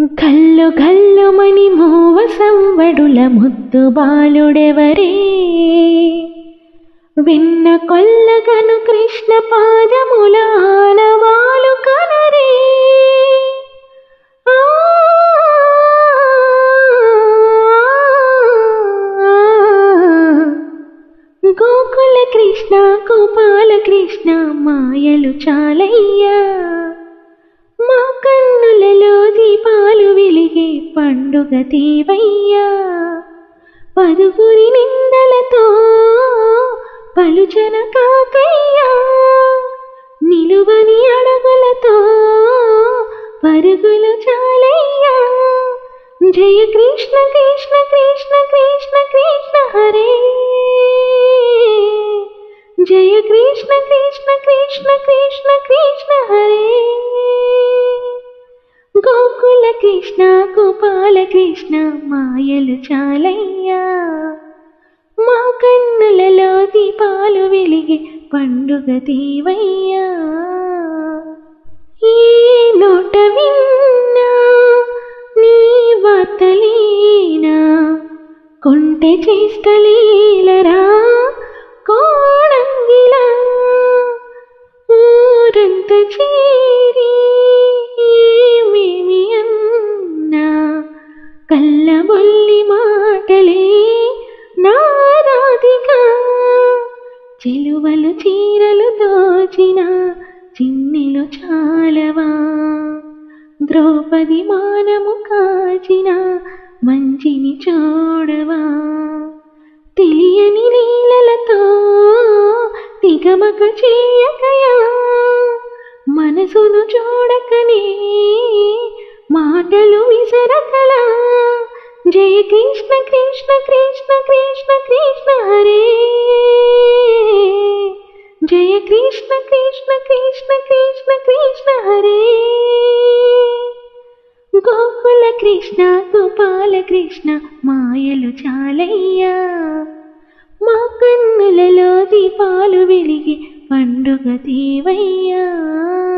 కల్లు కల్లుమని మోవ సంవడుల ముద్దు బాలుడెవరే విన్న కొల్లగను కృష్ణ పాదముల ఆనవాలు కనరే ఆ, గోకుల కృష్ణ గోపాల కృష్ణ మాయలు చాలయ్యా మా కన్నులలో దీపాలు వెలిగే పండుగ తీవయ్యా పదుగురి నిందలతో పలుచన కాకయ్యా నిలువని అడుగులతో పరుగులు చాలయ్యా జయ కృష్ణ కృష్ణ కృష్ణ కృష్ణ కృష్ణ హరే జయ కృష్ణ కృష్ణ కృష్ణ కృష్ణ కృష్ణ హరే గోకుల కృష్ణ గోపాల కృష్ణ మాయలు చాలయ్యా మా కన్నులలో దీపాలు వెలిగి పండుగ తీవయ్యా ఈ నోట విన్నా నీ వార్తలీనా కొంటె చేస్తలీలరా కోణంగిలా ఊరంత చేరి ఏమేమి అన్నా కల్లబొల్లి మాటలే నారాధిక చెలువలు చీరలు దోచిన చిన్నెలు చాలవా ద్రౌపది మానము కాచిన మంచిని చూడవా తెలియని లీలలతో తిగమక చేయకయా మనసును చూడకనే మాటలు విసరకలా జయ కృష్ణ కృష్ణ కృష్ణ కృష్ణ కృష్ణ హరే జయ కృష్ణ కృష్ణ కృష్ణ కృష్ణ కృష్ణ హరే గోకుల కృష్ణ గోపాల కృష్ణ మాయలు చాలయ్యా మా కన్నులలో దీపాలు వెలిగి పండుగ తీవయ్యా